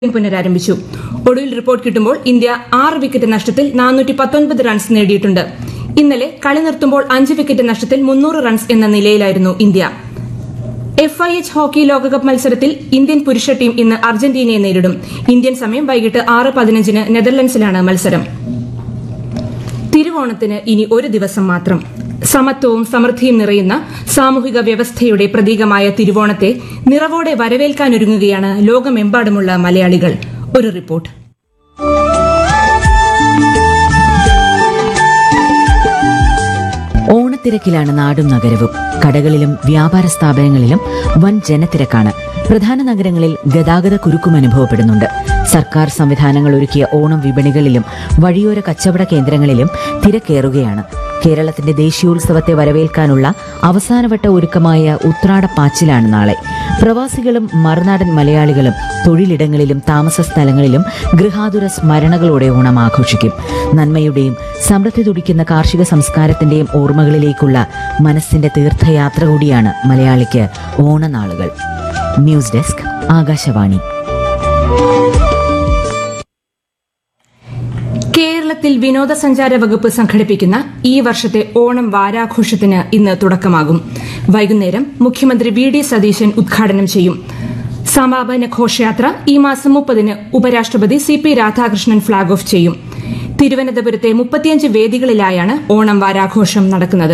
പുനരാരംഭിച്ചു ഒടുവിൽ റിപ്പോർട്ട് കിട്ടുമ്പോൾ ഇന്ത്യ ആറ് വിക്കറ്റ് നഷ്ടത്തിൽ നാനൂറ്റി പത്തൊൻപത് റൺസ് നേടിയിട്ടുണ്ട് ഇന്നലെ കളി നിർത്തുമ്പോൾ അഞ്ച് വിക്കറ്റ് നഷ്ടത്തിൽ മുന്നൂറ് റൺസ് എന്ന നിലയിലായിരുന്നു India F I H hockey ലോകകപ്പ് മത്സരത്തിൽ ഇന്ത്യൻ പുരുഷ ടീം ഇന്ന് അർജന്റീനയെ നേരിടും ഇന്ത്യൻ സമയം വൈകിട്ട് ആറ് പതിനഞ്ചിന് നെതർലൻഡ്സിലാണ് മത്സരം തിരുവോണത്തിന് ഇനി ഒരു ദിവസം മാത്രം സമത്വവും സമൃദ്ധിയും നിറയുന്ന സാമൂഹിക വ്യവസ്ഥയുടെ പ്രതീകമായ തിരുവോണത്തെ നിറവോടെ വരവേൽക്കാനൊരുങ്ങുകയാണ് ലോകമെമ്പാടുമുള്ള മലയാളികൾ ഒരു റിപ്പോർട്ട് ഓണത്തിരക്കിലാണ് നാടും നഗരവും കടകളിലും വ്യാപാര സ്ഥാപനങ്ങളിലും വൻ ജനത്തിരക്കാണ് പ്രധാന നഗരങ്ങളിൽ ഗതാഗത കുരുക്കും അനുഭവപ്പെടുന്നുണ്ട് സർക്കാർ സംവിധാനങ്ങൾ ഒരുക്കിയ ഓണം വിപണികളിലും വഴിയോര കച്ചവട കേന്ദ്രങ്ങളിലും തിരക്കേറുകയാണ് കേരളത്തിന്റെ ദേശീയോത്സവത്തെ വരവേൽക്കാനുള്ള അവസാനവട്ട ഒരുക്കമായ ഉത്രാടപ്പാച്ചിലാണ് നാളെ പ്രവാസികളും മറുനാടൻ മലയാളികളും തൊഴിലിടങ്ങളിലും താമസ സ്ഥലങ്ങളിലും ഗൃഹാതുര സ്മരണകളോടെ ഓണം ആഘോഷിക്കും നന്മയുടെയും സമൃദ്ധി തുടിക്കുന്ന കാർഷിക സംസ്കാരത്തിന്റെയും ഓർമ്മകളിലേക്കുള്ള മനസ്സിന്റെ തീർത്ഥയാത്ര കൂടിയാണ് മലയാളിക്ക് ഓണനാളുകൾ ന്യൂസ് ഡെസ്ക് ആകാശവാണി കേരളത്തിൽ വിനോദസഞ്ചാര വകുപ്പ് സംഘടിപ്പിക്കുന്ന ഈ വർഷത്തെ ഓണം വാരാഘോഷത്തിന് ഇന്ന് തുടക്കമാകും വൈകുന്നേരം മുഖ്യമന്ത്രി വി ഡി സതീശൻ ഉദ്ഘാടനം ചെയ്യും സമാപന ഘോഷയാത്ര ഈ മാസം മുപ്പതിന് ഉപരാഷ്ട്രപതി C P Radhakrishnan flag off ചെയ്യും തിരുവനന്തപുരത്തെ മുപ്പത്തിയഞ്ച് വേദികളിലായാണ് ഓണം വാരാഘോഷം നടക്കുന്നത്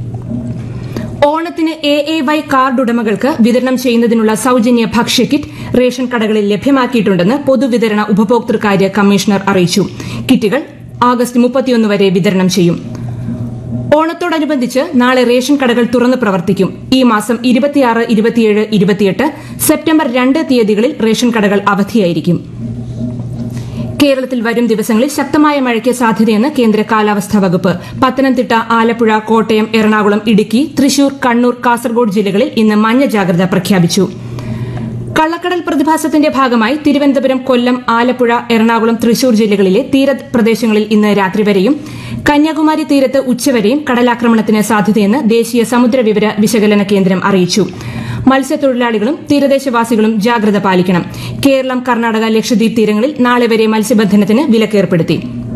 ഓണത്തിന് എ എ വൈ കാർഡ് ഉടമകൾക്ക് വിതരണം ചെയ്യുന്നതിനുള്ള സൌജന്യ ഭക്ഷ്യക്കിറ്റ് റേഷൻ കടകളിൽ ലഭ്യമാക്കിയിട്ടുണ്ടെന്ന് പൊതുവിതരണ ഉപഭോക്തൃകാര്യ കമ്മീഷണർ അറിയിച്ചു കിറ്റുകൾ ആഗസ്റ്റ് മുപ്പത്തിയൊന്ന് വരെ വിതരണം ചെയ്യും ഓണത്തോടനുബന്ധിച്ച് നാളെ റേഷൻ കടകൾ തുറന്ന് പ്രവർത്തിക്കും ഈ മാസം ഇരുപത്തിയാറ് ഇരുപത്തിയേഴ് ഇരുപത്തിയെട്ട് സെപ്റ്റംബർ രണ്ട് തീയതികളിൽ റേഷൻ കടകൾ അവധിയായിരിക്കും കേരളത്തിൽ വരും ദിവസങ്ങളിൽ ശക്തമായ മഴയ്ക്ക് സാധ്യതയെന്ന് കേന്ദ്ര കാലാവസ്ഥാ വകുപ്പ് പത്തനംതിട്ട ആലപ്പുഴ കോട്ടയം എറണാകുളം ഇടുക്കി തൃശൂർ കണ്ണൂർ കാസർഗോഡ് ജില്ലകളിൽ ഇന്ന് മഞ്ഞ ജാഗ്രത പ്രഖ്യാപിച്ചു കള്ളക്കടൽ പ്രതിഭാസത്തിന്റെ ഭാഗമായി തിരുവനന്തപുരം കൊല്ലം ആലപ്പുഴ എറണാകുളം തൃശൂർ ജില്ലകളിലെ തീരപ്രദേശങ്ങളിൽ ഇന്ന് രാത്രി വരെയും കന്യാകുമാരി തീരത്ത് ഉച്ചവരെയും കടലാക്രമണത്തിന് സാധ്യതയെന്ന് ദേശീയ സമുദ്ര വിവര വിശകലന കേന്ദ്രം അറിയിച്ചു മത്സ്യത്തൊഴിലാളികളും തീരദേശവാസികളും ജാഗ്രത പാലിക്കണം കേരളം കർണാടക ലക്ഷദ്വീപ് തീരങ്ങളിൽ നാളെ വരെ മത്സ്യബന്ധനത്തിന് വിലക്കേർപ്പെടുത്തി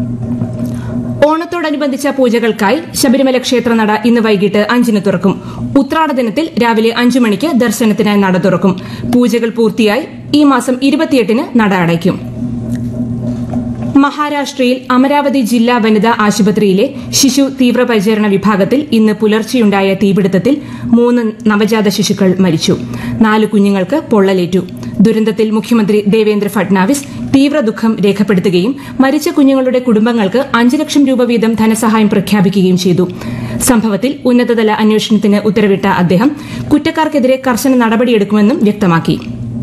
ഓണത്തോടനുബന്ധിച്ച പൂജകൾക്കായി ശബരിമല ക്ഷേത്രനട ഇന്ന് വൈകിട്ട് അഞ്ചിന് തുറക്കും ഉത്രാട ദിനത്തിൽ രാവിലെ അഞ്ചു മണിക്ക് ദർശനത്തിന് നട തുറക്കും പൂജകൾ പൂർത്തിയായി ഈ മാസം ഇരുപത്തിയെട്ടിന് നട അടയ്ക്കും മഹാരാഷ്ട്രയിൽ അമരാവതി ജില്ലാ വനിതാ ആശുപത്രിയിലെ ശിശു തീവ്രപരിചരണ വിഭാഗത്തിൽ ഇന്ന് പുലർച്ചെയുണ്ടായ തീപിടുത്തത്തിൽ മൂന്ന് നവജാത ശിശുക്കൾ മരിച്ചു നാല് കുഞ്ഞുങ്ങൾക്ക് പൊള്ളലേറ്റു ദുരന്തത്തിൽ മുഖ്യമന്ത്രി ദേവേന്ദ്ര ഫട്നാവിസ് തീവ്ര ദുഃഖം രേഖപ്പെടുത്തുകയും മരിച്ച കുഞ്ഞുങ്ങളുടെ കുടുംബങ്ങൾക്ക് അഞ്ച് ലക്ഷം രൂപ വീതം ധനസഹായം പ്രഖ്യാപിക്കുകയും ചെയ്തു സംഭവത്തിൽ ഉന്നതതല അന്വേഷണത്തിന് ഉത്തരവിട്ട അദ്ദേഹം കുറ്റക്കാർക്കെതിരെ കർശന നടപടിയെടുക്കുമെന്നും വ്യക്തമാക്കി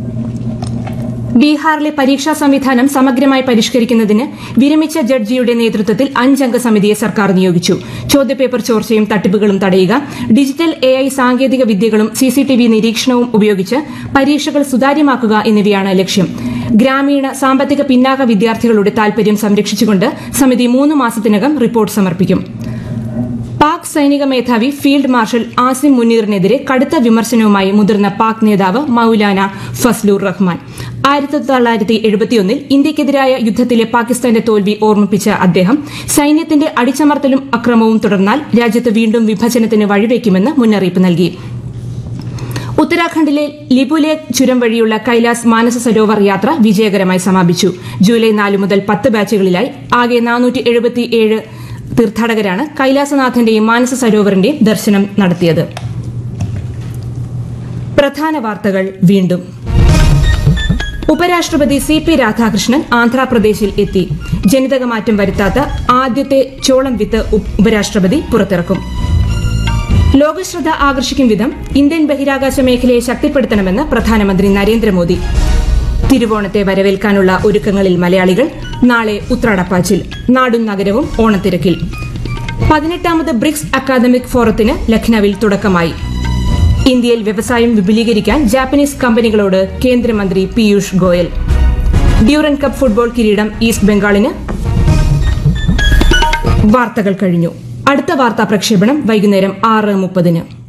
ബീഹാറിലെ പരീക്ഷാ സംവിധാനം സമഗ്രമായി പരിഷ്കരിക്കുന്നതിന് വിരമിച്ച ജഡ്ജിയുടെ നേതൃത്വത്തിൽ അഞ്ചംഗ സമിതിയെ സർക്കാർ നിയോഗിച്ചു ചോദ്യപേപ്പർ ചോർച്ചയും തട്ടിപ്പുകളും തടയുക ഡിജിറ്റൽ എ ഐ സാങ്കേതിക വിദ്യകളും സിസിടിവി നിരീക്ഷണവും ഉപയോഗിച്ച് പരീക്ഷകൾ സുതാര്യമാക്കുക എന്നിവയാണ് ലക്ഷ്യം ഗ്രാമീണ സാമ്പത്തിക പിന്നാക്ക വിദ്യാർത്ഥികളുടെ താൽപര്യം സംരക്ഷിച്ചുകൊണ്ട് സമിതി മൂന്ന് മാസത്തിനകം റിപ്പോർട്ട് സമർപ്പിക്കും പാക് സൈനിക മേധാവി ഫീൽഡ് മാർഷൽ ആസിം മുനീറിനെതിരെ കടുത്ത വിമർശനവുമായി മുതിർന്ന പാക് നേതാവ് മൌലാന ഫസ്ലൂർ റഹ്മാൻ ആയിരത്തി തൊള്ളായിരത്തി എഴുപത്തിയൊന്നിൽ ഇന്ത്യക്കെതിരായ യുദ്ധത്തിലെ പാകിസ്ഥാന്റെ തോൽവി ഓർമ്മിപ്പിച്ച അദ്ദേഹം സൈന്യത്തിന്റെ അടിച്ചമർത്തലും അക്രമവും തുടർന്നാൽ രാജ്യത്ത് വീണ്ടും വിഭജനത്തിന് വഴിവെക്കുമെന്ന് മുന്നറിയിപ്പ് നൽകി ഉത്തരാഖണ്ഡിലെ ലിപുലേഖ് ചുരം വഴിയുള്ള കൈലാസ് മാനസ സരോവർ യാത്ര വിജയകരമായി സമാപിച്ചു ജൂലൈ നാല് മുതൽ പത്ത് ബാച്ചുകളിലായി ആകെ നാനൂറ്റി എഴുപത്തിയേഴ് തീർത്ഥാടകരാണ് കൈലാസനാഥന്റെയും മാനസ സരോവറിന്റെയും ദർശനം നടത്തിയത് പ്രധാന വാർത്തകൾ വീണ്ടും ഉപരാഷ്ട്രപതി സി പി രാധാകൃഷ്ണൻ ആന്ധ്രാപ്രദേശിൽ എത്തി ജനിതകമാറ്റം വരുത്താത്ത ആദ്യത്തെ ചോളം വിത്ത് ഉപരാഷ്ട്രപതി പുറത്തിറക്കും ലോകശ്രദ്ധ ആകർഷിക്കും വിധം ഇന്ത്യൻ ബഹിരാകാശ മേഖലയെ ശക്തിപ്പെടുത്തണമെന്ന് പ്രധാനമന്ത്രി നരേന്ദ്രമോദി തിരുവോണത്തെ വരവേൽക്കാനുള്ള ഒരുക്കങ്ങളിൽ മലയാളികൾ നാളെ ഉത്രാടപ്പാച്ചിൽ നാടും നഗരവും ഓണത്തിരക്കിൽ പതിനെട്ടാമത് ബ്രിക്സ് അക്കാദമിക് ഫോറത്തിന് ലഖ്നൌവിൽ തുടക്കമായി ഇന്ത്യയിൽ വ്യവസായം വിപുലീകരിക്കാൻ ജാപ്പനീസ് കമ്പനികളോട് കേന്ദ്രമന്ത്രി Piyush Goyal Durand cup football കിരീടം ഈസ്റ്റ് ബംഗാളിന് വാർത്തകൾ കഴിഞ്ഞു അടുത്ത വാർത്താ പ്രക്ഷേപണം വൈകുന്നേരം ആറ് മുപ്പതിന്